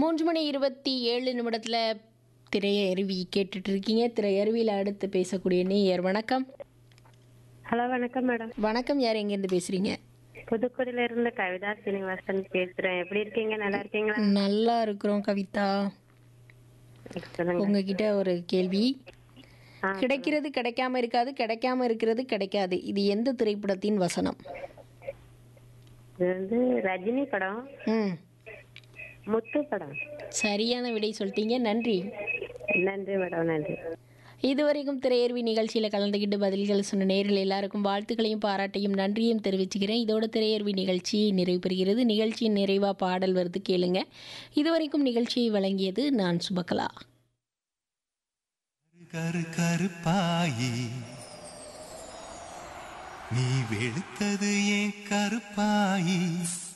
மூன்று மணி இருபத்தி ஏழு நிமிடத்தில் திரையருவி கேட்டுட்டு இருக்கீங்க திரையருவியில் அடுத்து பேசக்கூடிய நேயர் வணக்கம் ஹலோ வணக்கம் மேடம் வணக்கம் யார் எங்கேருந்து பேசுகிறீங்க புதுக்கோட்டையில இருந்து கவிதா சீனிவாசன் பேசுறேன் எப்படி இருக்கீங்க நல்லா இருக்கீங்களா நல்லா இருக்கிறோம் கவிதா சொல்லுங்க உங்ககிட்ட ஒரு கேள்வி ஆ. கிடைக்கிறது கிடைக்காம இருக்காது கிடைக்காம இருக்கிறது கிடைக்காது இது எந்த திரைப்படத்தின் வசனம் இது வந்து ரஜினி படம் ம் முத்து படம் சரியான விடை சொல்லிட்டீங்க நன்றி நன்றி மேடம் நன்றி இதுவரைக்கும் திரையருவி நிகழ்ச்சியில் கலந்துக்கிட்டு பதில்கள் சொன்ன நேரில் எல்லாருக்கும் வாழ்த்துக்களையும் பாராட்டையும் நன்றியும் தெரிவிச்சுக்கிறேன் இதோட திரையருவி நிகழ்ச்சி நிறைவு பெறுகிறது நிகழ்ச்சியின் நிறைவாக பாடல் வருது கேளுங்க இதுவரைக்கும் நிகழ்ச்சியை வழங்கியது நான் சுபகலா கரு கருப்பாயி நீ வெளுத்தது ஏன் கருப்பாயி